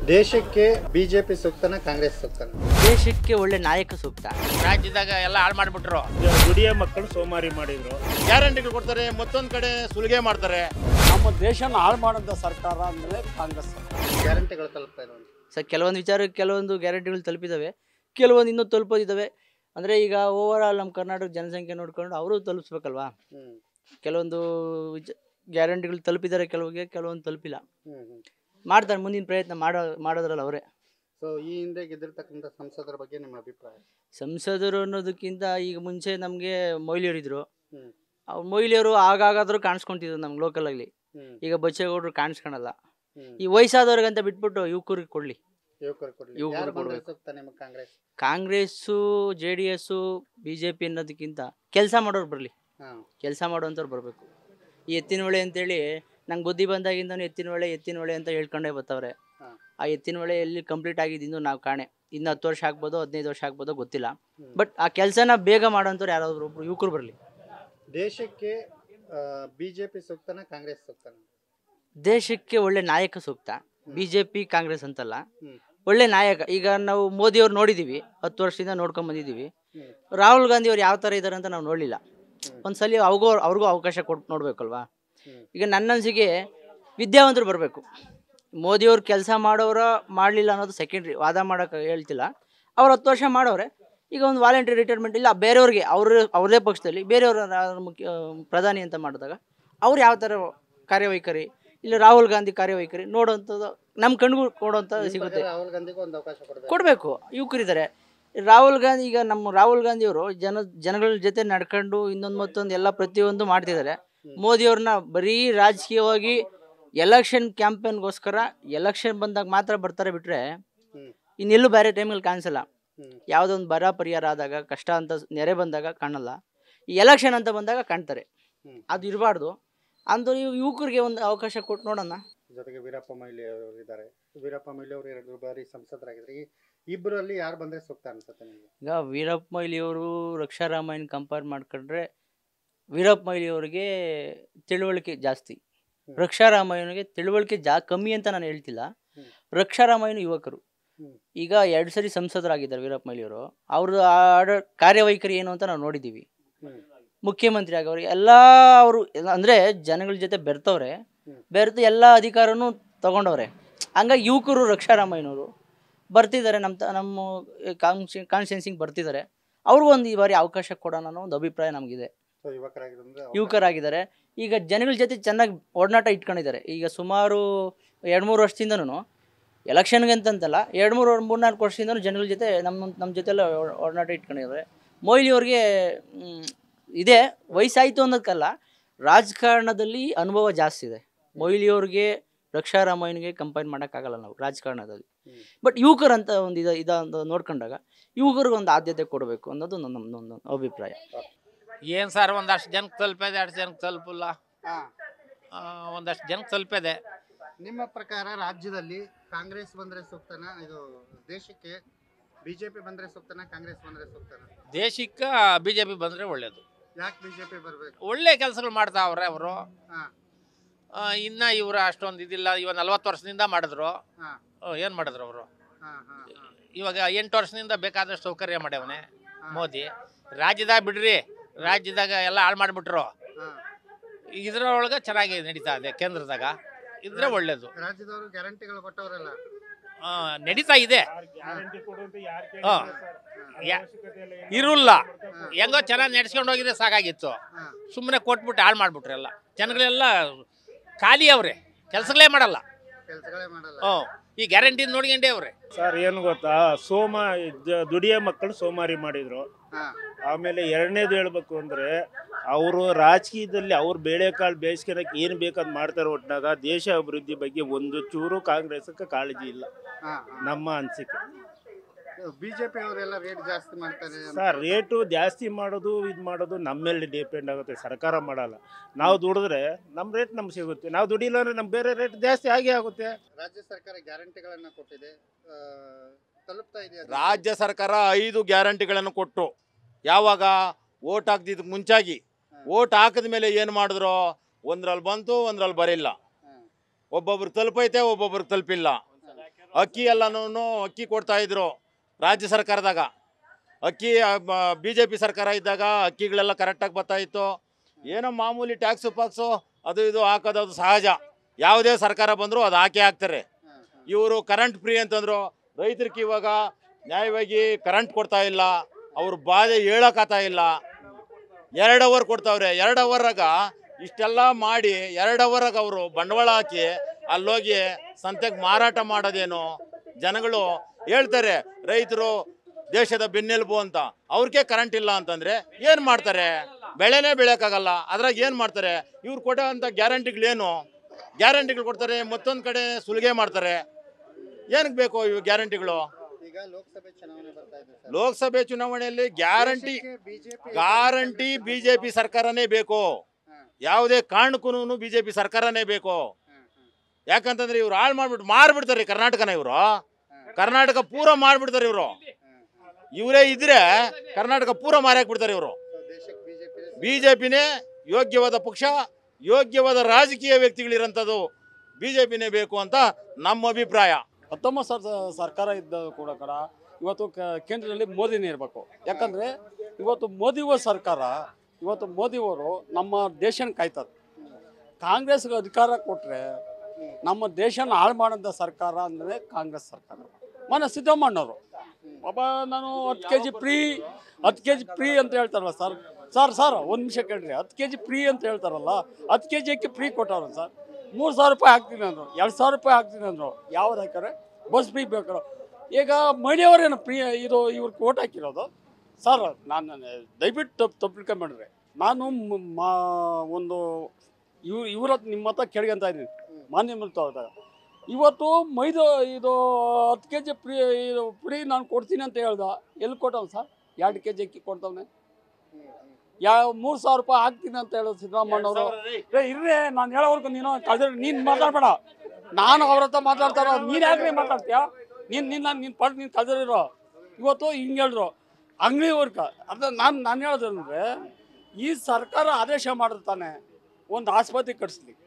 ದೇಶಕ್ಕೆ ಬಿಜೆಪಿ ಸೂಕ್ತನ ಕಾಂಗ್ರೆಸ್ ಸೂಕ್ತನ ದೇಶಕ್ಕೆ ಒಳ್ಳೆ ನಾಯಕ ಸೂಕ್ತ ರಾಜ್ಯದಾಗ ಎಲ್ಲ ಹಾಳು ಮಾಡಿಬಿಟ್ರು ದುಡಿಯೋ ಮಕ್ಕಳು ಸೋಮಾರಿ ಮಾಡಿದ್ರು ಗ್ಯಾರಂಟಿಗಳು ಕೊಡ್ತಾರೆ ಮತ್ತೊಂದ್ ಕಡೆ ಸುಲಿಗೆ ಮಾಡ್ತಾರೆ ನಮ್ಮ ದೇಶನ ಹಾಳು ಮಾಡೋಂಥ ಸರ್ಕಾರ ಅಂದರೆ ಕಾಂಗ್ರೆಸ್ ಸರ್ಕಾರ ಗ್ಯಾರಂಟಿಗಳು ತಲುಪ್ತಾ ಇರೋದು ಸರ್ ಕೆಲವೊಂದು ವಿಚಾರಕ್ಕೆ ಕೆಲವೊಂದು ಗ್ಯಾರಂಟಿಗಳು ತಲುಪಿದ್ದಾವೆ ಕೆಲವೊಂದು ಇನ್ನೂ ತಲುಪೋದಿದ್ದಾವೆ ಅಂದರೆ ಈಗ ಓವರ್ ಆಲ್ ನಮ್ಮ ಕರ್ನಾಟಕ ಜನಸಂಖ್ಯೆ ನೋಡ್ಕೊಂಡು ಅವರು ತಲುಪಿಸ್ಬೇಕಲ್ವಾ ಹ್ಮ್ ಕೆಲವೊಂದು ವಿಚ ಗ್ಯಾರಂಟಿಗಳು ತಲುಪಿದ್ದಾರೆ ಕೆಲವಿಗೆ ಕೆಲವೊಂದು ತಲುಪಿಲ್ಲ ಹ್ಮ್ ಹ್ಮ್ ಮಾಡ್ತಾರೆ ಮುಂದಿನ ಪ್ರಯತ್ನ ಮಾಡೋ ಮಾಡೋದ್ರಲ್ಲ ಅವರೇ ಸೊ ಈ ಹಿಂದೆ ಗೆದ್ದಿರ್ತಕ್ಕಂಥ ಸಂಸದರ ಬಗ್ಗೆ ನಿಮ್ಮ ಅಭಿಪ್ರಾಯ ಸಂಸದರು ಅನ್ನೋದಕ್ಕಿಂತ ಈಗ ಮುಂಚೆ ನಮಗೆ ಮೊಯ್ಲಿಯರಿದ್ರು ಹ್ಮ್ ಅವ್ರು ಮೊಯ್ಲಿಯರು ಆಗಾಗಾದರೂ ಕಾಣಿಸ್ಕೊಂತಿದ್ರು ನಮ್ಗೆ ಲೋಕಲಲ್ಲಿ ಹ್ಮ್ ಈಗ ಬಚ್ಚೇಗೌಡರು ಕಾಣಿಸ್ಕೊಳಲ್ಲ ಹ್ಮ್ ಈ ವಯಸ್ಸಾದವ್ರಿಗಂತ ಬಿಟ್ಬಿಟ್ಟು ಯುವಕರಿಗೆ ಕೊಡಲಿ ಯುವಕರು ಕೊಡ್ಲಿ ಯುವಕರು ಯಾರು ಬಂದ್ರೆ ಕೊಡ್ಬೇಕು. ಸೂಕ್ತ ನಿಮಗೆ Congress Congress J D S B J P ಅನ್ನೋದಕ್ಕಿಂತ ಕೆಲಸ ಮಾಡೋರು ಬರಲಿ ಹಾ ಕೆಲಸ ಮಾಡೋಂಥವ್ರು ಬರಬೇಕು ಈ ಎತ್ತಿನ ಹೊಳೆ ಅಂತೇಳಿ ನಂಗೆ ಬುದ್ಧಿ ಬಂದಾಗಿಂದನೂ ಎತ್ತಿನ ಹೊಳೆ ಎತ್ತಿನ ಹೊಳೆ ಅಂತ ಹೇಳ್ಕೊಂಡೇ ಬರ್ತಾವ್ರೆ ಹಾ. ಆ ಎತ್ತಿನ ಹೊಳೆ ಎಲ್ಲಿ ಕಂಪ್ಲೀಟ್ ಆಗಿದ್ದು ಇನ್ನೂ ನಾವು ಕಾಣೆ ಇನ್ನು ಹತ್ತು ವರ್ಷ ಆಗ್ಬೋದು ಹದಿನೈದು ವರ್ಷ ಆಗ್ಬೋದೋ ಗೊತ್ತಿಲ್ಲ ಹ್ಮ್. ಬಟ್ ಆ ಕೆಲಸನ ಬೇಗ ಮಾಡೋಂಥವ್ರು ಯಾರಾದ್ರು ಒಬ್ರು ಯುವಕರು ಬರಲಿ ದೇಶಕ್ಕೆ ಬಿಜೆಪಿ ಸೂಕ್ತನ ಕಾಂಗ್ರೆಸ್ ಸೂಕ್ತನ ದೇಶಕ್ಕೆ ಒಳ್ಳೆ ನಾಯಕ ಸೂಕ್ತ ಬಿ ಜೆ ಪಿ ಕಾಂಗ್ರೆಸ್ ಅಂತಲ್ಲ ಹ್ಮ್ ಒಳ್ಳೆ ನಾಯಕ ಈಗ ನಾವು ಮೋದಿಯವ್ರು ನೋಡಿದ್ದೀವಿ ಹತ್ತು ವರ್ಷದಿಂದ ನೋಡ್ಕೊಂಡ್ ಬಂದಿದ್ದೀವಿ ಹ್ಮ್ ರಾಹುಲ್ ಗಾಂಧಿ ಅವ್ರು ಯಾವ ಥರ ಇದ್ದಾರೆ ಅಂತ ನಾವು ನೋಡಲಿಲ್ಲ ಹ್ಮ್. ಒಂದ್ಸಲಿ ಅವ್ರಿಗೂ ಅವ್ರಿಗೂ ಅವಕಾಶ ಕೊಟ್ಟು ನೋಡ್ಬೇಕಲ್ವಾ ಹ್ಮ್. ಈಗ ನನ್ನ ಅನ್ಸಿಗೆ ವಿದ್ಯಾವಂತರು ಬರಬೇಕು ಮೋದಿಯವ್ರು ಕೆಲಸ ಮಾಡೋರ ಮಾಡಲಿಲ್ಲ ಅನ್ನೋದು ಸೆಕೆಂಡ್ರಿ ವಾದ ಮಾಡೋಕೆ ಹೇಳ್ತಿಲ್ಲ ಅವ್ರು ಹತ್ತು ವರ್ಷ ಮಾಡೋರೆ ಈಗ ಒಂದು ವಾಲಂಟ್ರಿ ರಿಟೈರ್ಮೆಂಟ್ ಇಲ್ಲ ಬೇರೆಯವ್ರಿಗೆ ಅವ್ರ ಅವ್ರದೇ ಪಕ್ಷದಲ್ಲಿ ಬೇರೆಯವ್ರ ಮುಖ್ಯ ಪ್ರಧಾನಿ ಅಂತ ಮಾಡಿದಾಗ ಅವ್ರು ಯಾವ ಥರ ಕಾರ್ಯವೈಖರಿ ಇಲ್ಲ ರಾಹುಲ್ ಗಾಂಧಿ ಕಾರ್ಯವೈಖರಿ ನೋಡೋವಂಥದ್ದು ನಮ್ಮ ಕಣ್ಗೂ ಕೊಡೋಂಥ ನಿಮ್ ಸಿಗುತ್ತೆ ಪ್ರಕಾರ ರಾಹುಲ್ ಗಾಂಧಿಗೂ ಒಂದು ಅವಕಾಶ ಕೊಡಬೇಕು ಕೊಡಬೇಕು ಯುವಕರಿದ್ದಾರೆ ರಾಹುಲ್ ಗಾಂಧಿ ಈಗ ನಮ್ಮ ರಾಹುಲ್ ಗಾಂಧಿಯವರು ಜನ ಜನಗಳ ಜೊತೆ ನಡ್ಕೊಂಡು ಇನ್ನೊಂದು ಮತ್ತೊಂದು ಎಲ್ಲ ಪ್ರತಿಯೊಂದು ಮಾಡ್ತಿದ್ದಾರೆ ಮೋದಿಯವ್ರನ್ನ ಬರೀ ರಾಜಕೀಯವಾಗಿ ಎಲೆಕ್ಷನ್ ಕ್ಯಾಂಪೇನ್ಗೋಸ್ಕರ ಎಲೆಕ್ಷನ್ ಬಂದಾಗ ಮಾತ್ರ ಬರ್ತಾರೆ ಬಿಟ್ರೆ ಹ್ಮ್ ಇನ್ನೆಲ್ಲೂ ಬೇರೆ ಟೈಮಲ್ಲಿ ಕಾಣಿಸಲ್ಲ ಹ್ಮ್ ಯಾವುದೋ ಒಂದು ಬರ ಪರಿಹಾರ ಆದಾಗ ಕಷ್ಟ ಅಂತ ನೆರೆ ಬಂದಾಗ ಕಾಣಲ್ಲ ಈ ಎಲೆಕ್ಷನ್ ಅಂತ ಬಂದಾಗ ಕಾಣ್ತಾರೆ ಹ್ಮ್. ಅದು ಇರಬಾರ್ದು ಅಂದು ಯುವಕರಿಗೆ ಒಂದು ಅವಕಾಶ ಕೊಟ್ಟು ನೋಡೋಣ ಜೊತೆಗೆ ವೀರಪ್ಪ ಮೊಯ್ಲಿ ಅವರು ಇದ್ದಾರೆ ವೀರಪ್ಪ ಮೊಯ್ಲಿ ಅವರು ಎರಡು ಬಾರಿ ಸಂಸದರಾಗಿದ್ದಾರೆ ಈ ಇಬ್ಬರಲ್ಲಿ ಯಾರು ಬಂದ್ರೆ ಸೂಕ್ತ ಅನ್ಸುತ್ತೆ ನಿಮಗೆ ಈಗ ವೀರಪ್ಪ ಮೊಯ್ಲಿಯವರು ರಕ್ಷಾರಾಮಾಯಣ ಕಂಪೇರ್ ಮಾಡ್ಕೊಂಡ್ರೆ ವೀರಪ್ಪ ಮೊಯ್ಲಿಯವರಿಗೆ ತಿಳುವಳಿಕೆ ಜಾಸ್ತಿ ಹ್ಮ್. ರಕ್ಷಾರಾಮಾಯಣಿಗೆ ತಿಳುವಳಿಕೆ ಜಾ ಕಮ್ಮಿ ಅಂತ ನಾನು ಹೇಳ್ತಿಲ್ಲ ಹ್ಮ್. ರಕ್ಷಾರಾಮಾಯಣ ಯುವಕರು ಹ್ಮ್. ಈಗ ಎರಡು ಸರಿ ಸಂಸದರಾಗಿದ್ದಾರೆ ವೀರಪ್ಪ ಮೊಯ್ಲಿಯವರು ಅವ್ರದ್ದು ಆಡ ಕಾರ್ಯವೈಖರಿ ಏನು ಅಂತ ನಾವು ನೋಡಿದ್ದೀವಿ ಹ್ಮ್ ಮುಖ್ಯಮಂತ್ರಿ ಆಗವ್ರು ಎಲ್ಲ ಅವರು ಅಂದರೆ ಜನಗಳ ಜೊತೆ ಬೆರ್ತವ್ರೆ ಹ್ಮ್. ಬೆರೆತು ಎಲ್ಲ ಅಧಿಕಾರನೂ ತಗೊಂಡವ್ರೆ ಹಂಗಾಗಿ ಯುವಕರು ರಕ್ಷಾರಾಮಯ್ಯನವರು ಬರ್ತಿದ್ದಾರೆ ನಮ್ಮ ತ ನಮ್ಮ ಕಾನ್ಶಿ ಕಾನ್ಸ್ಟಿಟ್ಯೂನ್ಸಿಗೆ ಬರ್ತಿದ್ದಾರೆ ಅವ್ರಿಗೂ ಒಂದು ಈ ಬಾರಿ ಅವಕಾಶ ಕೊಡೋಣ ಅನ್ನೋ ಒಂದು ಅಭಿಪ್ರಾಯ ನಮಗಿದೆ ಸೊ ಯುವಕರಾಗಿರೋದ್ರೆ ಯುವಕರಾಗಿದ್ದಾರೆ ಈಗ ಜನಗಳ ಜೊತೆ ಚೆನ್ನಾಗಿ ಒಡನಾಟ ಇಟ್ಕೊಂಡಿದ್ದಾರೆ ಈಗ ಸುಮಾರು ಎರಡು ಮೂರು ವರ್ಷದಿಂದನೂ ಎಲೆಕ್ಷನ್ಗೆ ಅಂತಂತಲ್ಲ ಎರಡು ಮೂರು ಮೂರ್ನಾಲ್ಕು ವರ್ಷದಿಂದನೂ ಜನಗಳ ಜೊತೆ ನಮ್ಮ ನಮ್ಮ ಜೊತೆಲ್ಲ ಒಡ- ಒಡನಾಟ ಇಟ್ಕೊಂಡಿದ್ದಾರೆ ಮೊಯ್ಲಿ ಅವ್ರಿಗೆ ಮ್, ಇದೆ ವಯಸ್ಸಾಯಿತು ಅನ್ನೋದಕ್ಕಲ್ಲ ರಾಜಕಾರಣದಲ್ಲಿ ಅನುಭವ ಜಾಸ್ತಿ ಇದೆ ಮೊಯ್ಲಿ ಅವ್ರಿಗೆ ರಕ್ಷಾರಾಮಾಯಣಿಗೆ ಕಂಪೇರ್ ಮಾಡೋಕ್ಕಾಗಲ್ಲ ನಾವು ರಾಜಕಾರಣದಲ್ಲಿ ಹ್ಮ್. ಬಟ್ ಯುವಕರು ಅಂತ ಒಂದು ಇದ ಇದ ಅಂತ ನೋಡ್ಕೊಂಡಾಗ ಯುವಕರಿಗೆ ಒಂದು ಆದ್ಯತೆ ಕೊಡಬೇಕು ಅನ್ನೋದು ನನ್ನ ನನ್ನ ಅಭಿಪ್ರಾಯ ಏನ್ ಸರ್ ಒಂದಷ್ಟು ಜನಕ್ಕೆ ತಲುಪಿದೆ ಅಷ್ಟು ಜನಕ್ಕೆ ತಲುಪಿಲ್ಲ ಹಾ ಆ, ಒಂದಷ್ಟು ಜನಕ್ಕೆ ತಲುಪಿದೆ ನಿಮ್ಮ ಪ್ರಕಾರ ರಾಜ್ಯದಲ್ಲಿ ಕಾಂಗ್ರೆಸ್ ಬಂದ್ರೆ ಸೂಕ್ತನ ಇದು ದೇಶಕ್ಕೆ ಬಿಜೆಪಿ ಬಂದ್ರೆ ಸೂಕ್ತನ ಕಾಂಗ್ರೆಸ್ ಬಂದ್ರೆ ಸೂಕ್ತನ ದೇಶಕ್ಕೆ ಬಿ ಜೆ ಪಿ ಬಂದರೆ ಒಳ್ಳೇದು ಯಾಕೆ ಬಿಜೆಪಿ ಬರ್ಬೇಕು ಒಳ್ಳೆ ಕೆಲಸಗಳು ಮಾಡ್ತಾವ್ರೆ ಅವರು ಹಾ ಇನ್ನು ಇವರು ಅಷ್ಟೊಂದು ಇದಿಲ್ಲ ಇವಾಗ ನಲ್ವತ್ತು ವರ್ಷದಿಂದ ಮಾಡಿದ್ರು ಹಾ ಏನು ಮಾಡಿದ್ರು ಅವರು ಹಾ ಹಾ ಹಾ ಇವಾಗ ಎಂಟು ವರ್ಷದಿಂದ ಬೇಕಾದಷ್ಟು ಸೌಕರ್ಯ ಮಾಡ್ಯಾವನೆ ಮೋದಿ ರಾಜ್ಯದಾಗ ಬಿಡ್ರಿ ರಾಜ್ಯದಾಗ ಎಲ್ಲ ಹಾಳು ಮಾಡಿಬಿಟ್ರು ಹಾ ಇದ್ರೊಳಗೆ ಚೆನ್ನಾಗಿ ನಡೀತಾ ಇದೆ ಕೇಂದ್ರದಾಗ ಇದ್ರೆ ಒಳ್ಳೇದು ರಾಜ್ಯದವರು ಗ್ಯಾರಂಟಿಗಳು ಕೊಟ್ಟವರಲ್ಲ ಆ, ನಡೀತಾ ಇದೆ ಗ್ಯಾರಂಟಿ ಕೊಡುವಂತ ಯಾರು ಹಾ. ಯಾ- ಕೇಳಿಲ್ಲ ಇರುಲ್ಲ ಹೆಂಗೋ ಚೆನ್ನಾಗಿ ನಡ್ಸ್ಕೊಂಡು ಹೋಗಿದ್ರೆ ಸಾಕಾಗಿತ್ತು ಹಾ ಸುಮ್ಮನೆ ಕೊಟ್ಬಿಟ್ಟು ಹಾಳು ಮಾಡ್ಬಿಟ್ರೆ ಎಲ್ಲ ಜನಗಳೆಲ್ಲ ಖಾಲಿ ಅವ್ರೆ ಕೆಲಸಗಳೇ ಮಾಡಲ್ಲ ಕೆಲಸಗಳೇ ಮಾಡಲ್ಲ ಹ್ಞೂ ಈ ಗ್ಯಾರಂಟಿ ನೋಡ್ಕೊಂಡೇ ಅವ್ರೆ ಸರ್ ಏನು ಗೊತ್ತಾ ಸೋಮ ದ- ದುಡಿಯೋ ಮಕ್ಕಳು ಸೋಮಾರಿ ಮಾಡಿದ್ರು ಹಾ ಆಮೇಲೆ ಎರಡನೇದು ಹೇಳ್ಬೇಕು ಅಂದ್ರೆ ಅವರು ರಾಜಕೀಯದಲ್ಲಿ ಅವ್ರು ಬೇಳೆಕಾಳು ಬೇಯಿಸ್ಕೊಳಕ್ಕೆ ಏನು ಬೇಕಾದ್ ಮಾಡ್ತಾರೆ ಒಟ್ನಾಗ ದೇಶ ಅಭಿವೃದ್ಧಿ ಬಗ್ಗೆ ಒಂದು ಚೂರು ಕಾಂಗ್ರೆಸ್ಗೆ ಕಾಳಜಿ ಇಲ್ಲ ಹಾ ನಮ್ಮ ಅನಿಸಿಕೆ ಬಿಜೆಪಿ ಅವರೆಲ್ಲ ರೇಟ್ ಜಾಸ್ತಿ ಮಾಡ್ತಾರೆ ಅಂತ. ಸರ್ ರೇಟು ಜಾಸ್ತಿ ಮಾಡೋದು ಇದು ಮಾಡೋದು ನಮ್ಮ ಮೇಲೆ ಡಿಪೆಂಡ್ ಆಗುತ್ತೆ ಸರ್ಕಾರ ಮಾಡಲ್ಲ ನಾವು ದುಡಿದ್ರೆ ನಮ್ಮ ರೇಟ್ ನಮ್ಗೆ ಸಿಗುತ್ತೆ ನಾವು ದುಡಿಲ್ಲ ಅಂದ್ರೆ ನಮ್ಗೆ ಬೇರೆ ರೇಟ್ ಜಾಸ್ತಿ ಆಗೇ ಆಗುತ್ತೆ ರಾಜ್ಯ ಸರ್ಕಾರ ಗ್ಯಾರಂಟಿಗಳನ್ನ ಕೊಟ್ಟಿದೆ ಆ, ತಲುಪ್ತಾ ಇದೆ ಅದು? ರಾಜ್ಯ ಸರ್ಕಾರ ಐದು ಗ್ಯಾರಂಟಿಗಳನ್ನು ಕೊಟ್ಟು ಯಾವಾಗ ಓಟ್ ಹಾಕ್ದಿದ್ದಕ್ಕೆ ಮುಂಚಾಗಿ ಓಟ್ ಹಾಕಿದ ಮೇಲೆ ಏನು ಮಾಡಿದ್ರು ಒಂದ್ರಲ್ಲಿ ಬಂತು ಒಂದ್ರಲ್ಲಿ ಬರಿಲ್ಲ ಹಾ. ಒಬ್ಬೊಬ್ರು ತಲುಪೈತೆ ಒಬ್ಬೊಬ್ರಿಗೆ ತಲುಪಿಲ್ಲ ಅಕ್ಕಿ ಎಲ್ಲನೂ ಅಕ್ಕಿ ಕೊಡ್ತಾ ಇದ್ರು ರಾಜ್ಯ ಸರ್ಕಾರದಾಗ ಅಕ್ಕಿ ಬಿ ಜೆ ಪಿ ಸರ್ಕಾರ ಇದ್ದಾಗ ಅಕ್ಕಿಗಳೆಲ್ಲ ಕರೆಕ್ಟಾಗಿ ಬರ್ತಾ ಇತ್ತು ಏನೋ ಮಾಮೂಲಿ ಟ್ಯಾಕ್ಸು ಪಾಕ್ಸು ಅದು ಇದು ಹಾಕೋದು ಅದು ಸಹಜ ಯಾವುದೇ ಸರ್ಕಾರ ಬಂದರೂ ಅದು ಹಾಕೇ ಹಾಕ್ತಾರೆ ಇವರು ಕರೆಂಟ್ ಫ್ರೀ ಅಂತಂದ್ರು ರೈತರಿಗೆ ಇವಾಗ ನ್ಯಾಯವಾಗಿ ಕರೆಂಟ್ ಕೊಡ್ತಾ ಇಲ್ಲ ಅವ್ರ ಬಾಧೆ ಹೇಳಕ್ಕಾಗ್ತಾ ಇಲ್ಲ ಎರಡು ಅವರ್ ಕೊಡ್ತಾವ್ರೆ ಎರಡು ಅವರಾಗ ಇಷ್ಟೆಲ್ಲ ಮಾಡಿ ಎರಡು ಅವರಾಗ ಅವರು ಬಂಡವಾಳ ಹಾಕಿ ಅಲ್ಲೋಗಿ ಸಂತೆಗೆ ಮಾರಾಟ ಮಾಡೋದೇನು ಜನಗಳು ಹೇಳ್ತಾರೆ ರೈತರು ದೇಶದ ಬೆನ್ನೆಲುಬು ಅಂತ ಅವ್ರಿಗೆ ಕರೆಂಟ್ ಇಲ್ಲ ಅಂತಂದ್ರೆ ಏನು ಮಾಡ್ತಾರೆ ಬೆಳೆನೇ ಬೆಳೆಯೋಕ್ಕಾಗಲ್ಲ ಅದ್ರಾಗ ಏನು ಮಾಡ್ತಾರೆ ಇವ್ರು ಕೊಡೋಂಥ ಗ್ಯಾರಂಟಿಗಳೇನು ಗ್ಯಾರಂಟಿಗಳು ಕೊಡ್ತಾರೆ ಮತ್ತೊಂದು ಕಡೆ ಸುಲಿಗೆ ಮಾಡ್ತಾರೆ ಏನಕ್ಕೆ ಬೇಕು ಇವು ಗ್ಯಾರಂಟಿಗಳು ಈಗ ಲೋಕಸಭೆ ಚುನಾವಣೆ ಬರ್ತಾ ಇದೆ ಸರ್ ಲೋಕಸಭೆ ಚುನಾವಣೆಯಲ್ಲಿ ಗ್ಯಾರಂಟಿ ಬಿಜೆಪಿ ಗ್ಯಾರಂಟಿ ಬಿಜೆಪಿ ಸರ್ಕಾರನೇ ಬೇಕು ಯಾವುದೇ ಕಾರಣಕ್ಕೂ ಬಿಜೆಪಿ ಸರ್ಕಾರನೇ ಬೇಕು ಯಾಕಂತಂದ್ರೆ ಇವ್ರು ಹಾಳು ಮಾಡ್ಬಿಟ್ಟು ಮಾರ್ಬಿಡ್ತಾರೆ ಕರ್ನಾಟಕನ ಇವರು ಕರ್ನಾಟಕ ಪೂರ ಮಾರ್ಬಿಡ್ತಾರೆ ಇವರು ಇವರೇ ಇದ್ರೆ ಕರ್ನಾಟಕ ಪೂರ ಮಾರಾಕ್ಬಿಡ್ತಾರೆ ಇವರು ದೇಶಕ್ಕೆ ಬಿಜೆಪಿ ಬಿಜೆಪಿನೇ ಯೋಗ್ಯವಾದ ಪಕ್ಷ ಯೋಗ್ಯವಾದ ರಾಜಕೀಯ ವ್ಯಕ್ತಿಗಳಿರೋಂಥದ್ದು ಬಿಜೆಪಿನೇ ಬೇಕು ಅಂತ ನಮ್ಮ ಅಭಿಪ್ರಾಯ ಹತ್ತೊಂಬತ್ತು ಸಾವಿರ ಸರ್ಕಾರ ಇದ್ದ ಕೂಡ ಕಡ ಇವತ್ತು ಕ- ಕೇಂದ್ರದಲ್ಲಿ ಮೋದಿನೇ ಇರಬೇಕು ಯಾಕಂದರೆ ಇವತ್ತು ಮೋದಿಯವರ ಸರ್ಕಾರ ಇವತ್ತು ಮೋದಿಯವರು ನಮ್ಮ ದೇಶನ ಕಾಯ್ತಾರೆ ಕಾಂಗ್ರೆಸ್ಗೆ ಅಧಿಕಾರ ಕೊಟ್ಟರೆ ನಮ್ಮ ದೇಶನ ಹಾಳು ಮಾಡೋಂಥ ಸರ್ಕಾರ ಅಂದರೆ ಕಾಂಗ್ರೆಸ್ ಸರ್ಕಾರ ಮೊನ್ನೆ ಸಿದ್ದರಾಮಣ್ಣವರು ಪಾಪ ನಾನು ಹತ್ತು ಕೆ ಜಿ ಫ್ರೀ ಹತ್ತು ಕೆ ಜಿ ಫ್ರೀ ಅಂತ ಹೇಳ್ತಾರಲ್ಲ ಸರ್ ಸರ್ ಸರ್ ಒಂದು ನಿಮಿಷ ಕೇಳ್ರಿ ಹತ್ತು ಕೆ ಜಿ ಫ್ರೀ ಅಂತ ಹೇಳ್ತಾರಲ್ಲ ಹತ್ತು ಕೆ ಜಿ ಅಕ್ಕಿ ಫ್ರೀ ಕೊಟ್ಟವ್ರ ಸರ್ ಮೂರು ಸಾವಿರ ರೂಪಾಯಿ ಹಾಕ್ತೀನಿ ಅಂದರು ಎರಡು ಸಾವಿರ ರೂಪಾಯಿ ಹಾಕ್ತೀನಿ ಅಂದರು ಯಾವ್ದು ಹಾಕ್ಯಾರೆ ಬಸ್ ಫ್ರೀ ಬೇಕಾರೆ ಈಗ ಮಹಿಳೆಯವರೇನು ಫ್ರೀ ಇದು ಇವ್ರಿಗೆ ಓಟ್ ಹಾಕಿರೋದು ಸರ್ ನಾನು ದಯವಿಟ್ಟು ತಪ್ಪು ತಪ್ಪು ತಿಳ್ಕೊಂಬೇಡ್ರಿ ನಾನು ಮ್- ಮಾ ಒಂದು ಇವ್ ಇವ್ರ ಹತ್ರ ನಿಮ್ಮ ಹತ್ರ ಕೇಳ್ಕೊಂತ ಇದ್ದೀನಿ ಮಾನ್ಯ ಹೋದಾಗ ಇವತ್ತು ಮೈದು ಇದು ಹತ್ತು ಕೆ ಜಿ ಫ್ರೀ ಇದು ಫ್ರೀ ನಾನು ಕೊಡ್ತೀನಿ ಅಂತ ಹೇಳ್ದ ಎಲ್ಲಿ ಕೊಟ್ಟವ್ ಸರ್ ಎರಡು ಕೆ ಜಿ ಅಕ್ಕಿ ಕೊಡ್ತವನೆ ಯಾವ ಮೂರು ಸಾವಿರ ರೂಪಾಯಿ ಹಾಕ್ತೀನಿ ಅಂತ ಹೇಳೋದು ಸಿದ್ದರಾಮಣ್ಣವರು ಏ ಇರ್ರಿ ನಾನು ಹೇಳೋವರೆಗೂ ನೀನು ಕಳ್ದ್ರೆ ನೀನು ಮಾತಾಡ್ಬೇಡ ನಾನು ಅವ್ರ ಹತ್ರ ಮಾತಾಡ್ತಾರ ನೀನು ಯಾಕ್ರಿ ಮಾತಾಡ್ತೀಯ ನೀನು ನಿನ್ನ ನೀನು ಪಡ್ ನೀನು ಕಳ್ದಿರೋ ಇವತ್ತು ಹಿಂಗೆ ಹೇಳಿದ್ರು ಅಂಗಡಿ ವರ್ಕ ಅದ ನಾನು ನಾನು ಹೇಳೋದಂದ್ರೆ ಈ ಸರ್ಕಾರ ಆದೇಶ ಮಾಡಿರ್ತಾನೆ ಒಂದು ಆಸ್ಪತ್ರೆ ಕಟ್ಸ್ಲಿ